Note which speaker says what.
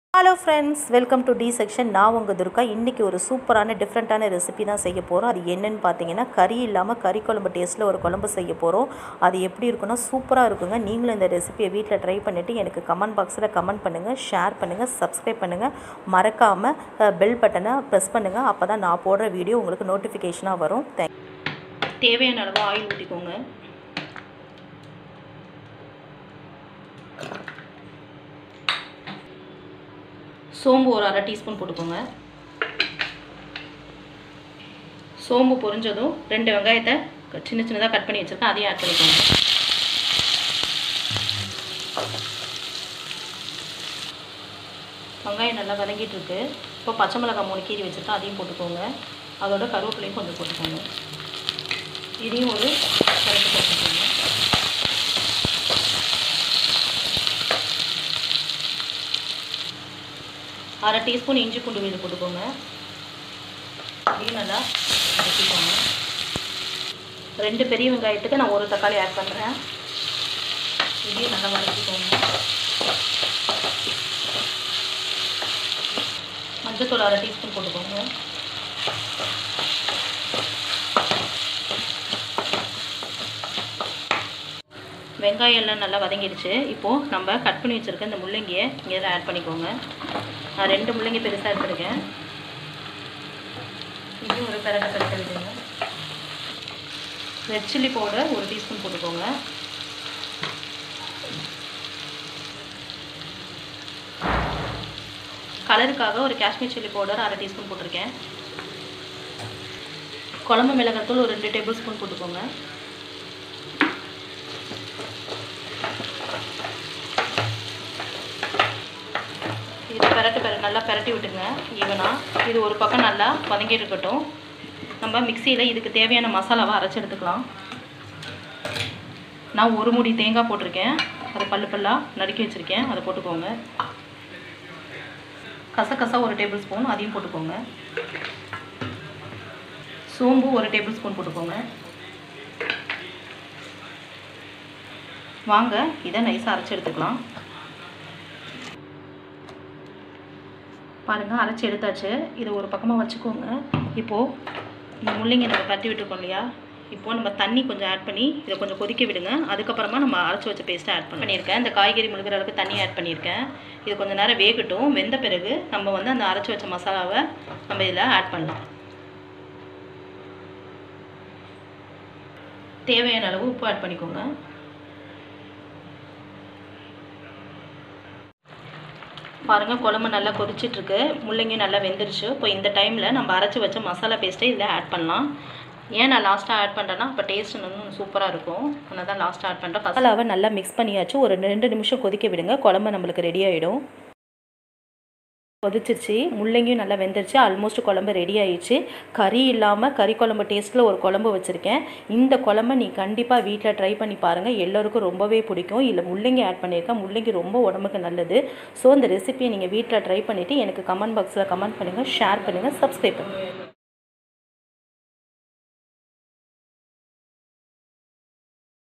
Speaker 1: hello friends welcome to the section நான் உங்கள் துர்கா இன்றைக்கி ஒரு சூப்பரான டிஃப்ரெண்ட்டான ரெசிபி தான் செய்ய போகிறோம் அது என்னன்னு பார்த்தீங்கன்னா கறி இல்லாமல் கறி குழம்பு டேஸ்ட்டில் ஒரு குழம்பு செய்ய போகிறோம் அது எப்படி இருக்குன்னா சூப்பராக இருக்குங்க நீங்களும் இந்த ரெசிபியை வீட்டில் ட்ரை பண்ணிவிட்டு எனக்கு கமெண்ட் பாக்ஸில் கமெண்ட் பண்ணுங்கள் ஷேர் பண்ணுங்கள் சப்ஸ்கிரைப் பண்ணுங்கள் மறக்காமல் பெல் பட்டனை ப்ரெஸ் பண்ணுங்கள் அப்போ தான் நான் போடுற வீடியோ உங்களுக்கு நோட்டிஃபிகேஷனாக வரும் தேங்க் தேவையான அளவு ஆயில் ஊற்றிக்கோங்க சோம்பு ஒரு அரை டீஸ்பூன் போட்டுக்கோங்க சோம்பு பொரிஞ்சதும் ரெண்டு வெங்காயத்தை க- சின்ன சின்னதாக கட் பண்ணி வச்சுருக்கேன் அதையும் ஆட் பண்ணிக்கோங்க வெங்காயம் நல்லா வதங்கிட்டு இருக்கு இப்போ பச்சை மிளகாய் மூணு கீரி வச்சுருக்கேன் அதையும் போட்டுக்கோங்க அதோட கருவேப்பிலையும் கொஞ்சம் போட்டுக்கோங்க இதையும் ஒரு கரெக்ட் போட்டுக்கோங்க அரை டீஸ்பூன் இஞ்சி பூண்டு விழுது போட்டுக்கோங்க இதையும் நல்லா வதக்கிக்கோங்க ரெண்டு பெரிய வெங்காயத்துக்கு நான் ஒரு தக்காளி ஆட் பண்ணுறேன் இதையும் நல்லா வதக்கிக்கோங்க மஞ்சத்தூள் அரை டீஸ்பூன் போட்டுக்கோங்க வெங்காயம் எல்லாம் நல்லா வதங்கிடுச்சு இப்போது நம்ம கட் பண்ணி வச்சுருக்க இந்த முள்ளங்கியை இங்கே இதில் ஆட் பண்ணிக்கோங்க நான் ரெண்டு முள்ளங்கி பெருசாக எடுத்துருக்கேன் இதையும் ஒரு பெரட்டை பெரட்டை விடுங்க ரெட் சில்லி பவுடர் ஒரு டீஸ்பூன் போட்டுக்கோங்க கலருக்காக ஒரு காஷ்மீர் சில்லி பவுடர் அரை டீஸ்பூன் போட்டிருக்கேன் குழம்பு மிளகாத்தூள் ஒரு ரெண்டு டேபிள் ஸ்பூன் போட்டுக்கோங்க இது பெரட்டு பெர நல்லா பெரட்டி விட்டுங்க ஈவனாக இது ஒரு பக்கம் நல்லா வதங்கி இருக்கட்டும் நம்ம மிக்சியில் இதுக்கு தேவையான மசாலாவை அரைச்சி எடுத்துக்கலாம் நான் ஒரு முடி தேங்காய் போட்டிருக்கேன் அதை பல்லு பல்லாக நறுக்கி வச்சுருக்கேன் அதை போட்டுக்கோங்க கசகசா ஒரு டேபிள் ஸ்பூன் அதையும் போட்டுக்கோங்க சோம்பு ஒரு டேபிள் ஸ்பூன் போட்டுக்கோங்க வாங்க இதை நைஸாக அரைச்சி எடுத்துக்கலாம் பாருங்கள் அரைச்சி எடுத்தாச்சு இதை ஒரு பக்கமாக வச்சுக்கோங்க இப்போது இந்த முள்ளங்கி நம்ம கட்டி விட்டுருக்கோம் இல்லையா இப்போது நம்ம தண்ணி கொஞ்சம் ஆட் பண்ணி இதை கொஞ்சம் கொதிக்க விடுங்க அதுக்கப்புறமா நம்ம அரைச்சி வச்ச பேஸ்ட்டை ஆட் பண்ணியிருக்கேன் இந்த காய்கறி முழுகிற அளவுக்கு தண்ணி ஆட் பண்ணியிருக்கேன் இது கொஞ்சம் நேரம் வேகட்டும் வெந்த பிறகு நம்ம வந்து அந்த அரைச்சி வச்ச மசாலாவை நம்ம இதில் ஆட் பண்ணலாம் தேவையான அளவு உப்பு ஆட் பண்ணிக்கோங்க பாருங்கள் குழம்பு நல்லா கொதிச்சிட்ருக்கு முள்ளங்கியும் நல்லா வெந்துருச்சு இப்போ இந்த டைமில் நம்ம அரைச்சி வச்ச மசாலா பேஸ்ட்டை இதில் ஆட் பண்ணலாம் ஏன் நான் லாஸ்ட்டாக ஆட் பண்ணுறேன்னா இப்போ டேஸ்ட் இன்னும் சூப்பராக இருக்கும் அதனால தான் லாஸ்ட்டாக ஆட் பண்ணுறேன் மசாலாவை நல்லா மிக்ஸ் பண்ணியாச்சு ஒரு ரெண்டு நிமிஷம் கொதிக்க விடுங்க குழம்பு நம்மளுக்கு ரெடி ஆகிடும் கொதிச்சிருச்சு முள்ளங்கியும் நல்லா வெந்துருச்சு ஆல்மோஸ்ட் குழம்பு ரெடி ஆயிடுச்சு கறி இல்லாமல் கறி குழம்பு டேஸ்ட்டில் ஒரு குழம்பு வச்சுருக்கேன் இந்த குழம்பை நீ கண்டிப்பாக வீட்டில் ட்ரை பண்ணி பாருங்கள் எல்லோருக்கும் ரொம்பவே பிடிக்கும் இல்லை முள்ளங்கி ஆட் பண்ணியிருக்கேன் முள்ளங்கி ரொம்ப உடம்புக்கு நல்லது ஸோ இந்த ரெசிபியை நீங்கள் வீட்டில் ட்ரை பண்ணிவிட்டு எனக்கு கமெண்ட் பாக்ஸில் கமெண்ட் பண்ணுங்கள் ஷேர் பண்ணுங்கள் சப்ஸ்கிரைப் பண்ணுங்கள்